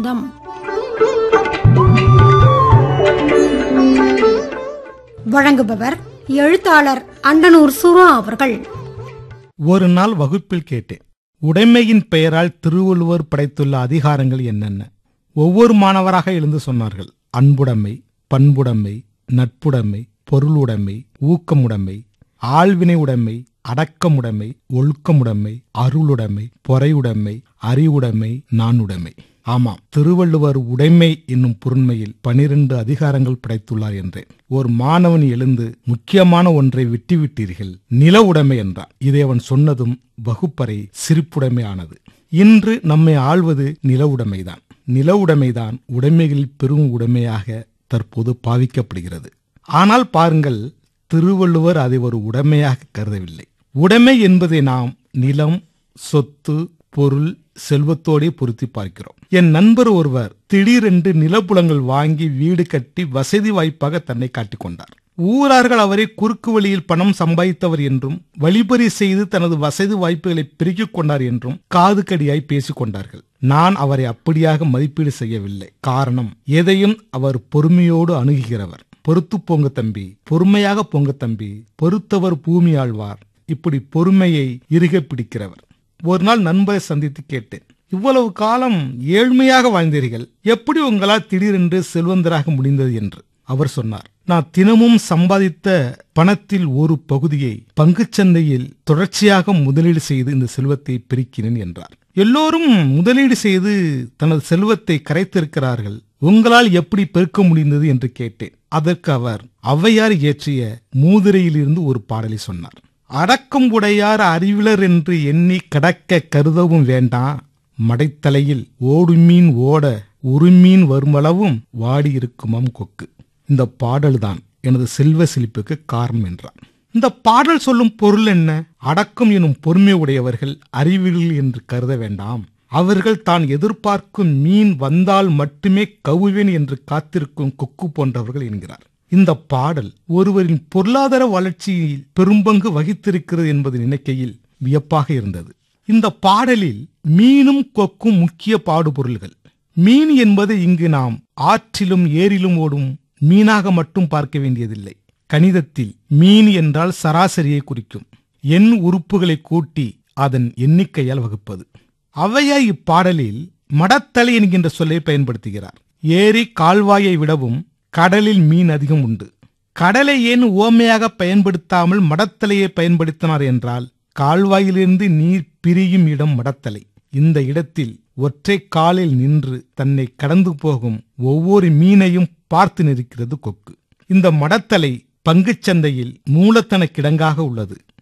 அமுதம் வழங்குபவர் எழுத்தாளர் அண்டனூர் சுரா அவர்கள் ஒரு நாள் வகுப்பில் கேட்டேன் உடைமையின் பெயரால் திருவள்ளுவர் படைத்துள்ள அதிகாரங்கள் என்னென்ன ஒவ்வொரு மாணவராக எழுந்து சொன்னார்கள் அன்புடைமை பண்புடைமை நட்புடைமை பொருளுடைமை ஊக்கமுடைமை ஆள்வினை உடைமை அடக்கமுடைமை ஒழுக்கமுடைமை அருளுடைமை பொறையுடைமை அறிவுடைமை நானுடைமை ஆமாம் திருவள்ளுவர் உடைமை என்னும் பொருண்மையில் பனிரெண்டு அதிகாரங்கள் படைத்துள்ளார் என்றேன் ஒரு மாணவன் எழுந்து முக்கியமான ஒன்றை விட்டுவிட்டீர்கள் நில உடைமை என்றான் இதை அவன் சொன்னதும் வகுப்பறை சிரிப்புடைமை ஆனது இன்று நம்மை ஆள்வது நில உடைமைதான் நில உடைமைதான் உடைமைகளில் பெரும் உடைமையாக தற்போது பாவிக்கப்படுகிறது ஆனால் பாருங்கள் திருவள்ளுவர் அதை ஒரு உடைமையாக கருதவில்லை உடைமை என்பதை நாம் நிலம் சொத்து பொருள் செல்வத்தோடே பொருத்தி பார்க்கிறோம் என் நண்பர் ஒருவர் திடீரென்று நிலப்புலங்கள் வாங்கி வீடு கட்டி வசதி வாய்ப்பாக தன்னை காட்டிக்கொண்டார் ஊரார்கள் அவரை குறுக்கு வழியில் பணம் சம்பாதித்தவர் என்றும் வழிபறி செய்து தனது வசதி வாய்ப்புகளை பெருக்கிக் கொண்டார் என்றும் காது கடியாய் பேசிக் கொண்டார்கள் நான் அவரை அப்படியாக மதிப்பீடு செய்யவில்லை காரணம் எதையும் அவர் பொறுமையோடு அணுகுகிறவர் பொறுத்து போங்க தம்பி பொறுமையாக போங்க தம்பி பொறுத்தவர் பூமி ஆழ்வார் இப்படி பொறுமையை இறுக பிடிக்கிறவர் ஒரு நாள் நண்பரை சந்தித்து கேட்டேன் இவ்வளவு காலம் ஏழ்மையாக வாழ்ந்தீர்கள் எப்படி உங்களால் திடீரென்று செல்வந்தராக முடிந்தது என்று அவர் சொன்னார் நான் தினமும் சம்பாதித்த பணத்தில் ஒரு பகுதியை பங்குச் சந்தையில் தொடர்ச்சியாக முதலீடு செய்து இந்த செல்வத்தை பெருக்கினேன் என்றார் எல்லோரும் முதலீடு செய்து தனது செல்வத்தை கரைத்திருக்கிறார்கள் உங்களால் எப்படி பெருக்க முடிந்தது என்று கேட்டேன் அதற்கு அவர் ஔவையார் இயற்றிய மூதுரையிலிருந்து ஒரு பாடலை சொன்னார் அடக்கம் உடையார் அறிவிலர் என்று எண்ணி கடக்க கருதவும் வேண்டாம் மடைத்தலையில் ஓடுமீன் ஓட உருமீன் வருமளவும் வாடி இருக்குமாம் கொக்கு இந்த பாடல்தான் எனது செல்வ செழிப்புக்கு காரணம் என்றார் இந்த பாடல் சொல்லும் பொருள் என்ன அடக்கம் எனும் பொறுமை உடையவர்கள் அறிவியல் என்று கருத வேண்டாம் அவர்கள் தான் எதிர்பார்க்கும் மீன் வந்தால் மட்டுமே கவுவேன் என்று காத்திருக்கும் கொக்கு போன்றவர்கள் என்கிறார் இந்த பாடல் ஒருவரின் பொருளாதார வளர்ச்சியில் பெரும்பங்கு வகித்திருக்கிறது என்பது நினைக்கையில் வியப்பாக இருந்தது இந்த பாடலில் மீனும் கொக்கும் முக்கிய பாடுபொருள்கள் மீன் என்பது இங்கு நாம் ஆற்றிலும் ஏரிலும் ஓடும் மீனாக மட்டும் பார்க்க வேண்டியதில்லை கணிதத்தில் மீன் என்றால் சராசரியை குறிக்கும் எண் உறுப்புகளை கூட்டி அதன் எண்ணிக்கையால் வகுப்பது அவையா இப்பாடலில் மடத்தலை என்கின்ற சொல்லை பயன்படுத்துகிறார் ஏரி கால்வாயை விடவும் கடலில் மீன் அதிகம் உண்டு கடலை ஏன் ஓமையாக பயன்படுத்தாமல் மடத்தலையை பயன்படுத்தினார் என்றால் கால்வாயிலிருந்து நீர் பிரியும் இடம் மடத்தலை இந்த இடத்தில் ஒற்றை காலில் நின்று தன்னை கடந்து போகும் ஒவ்வொரு மீனையும் பார்த்து நிற்கிறது கொக்கு இந்த மடத்தலை பங்குச் சந்தையில் மூலத்தன கிடங்காக உள்ளது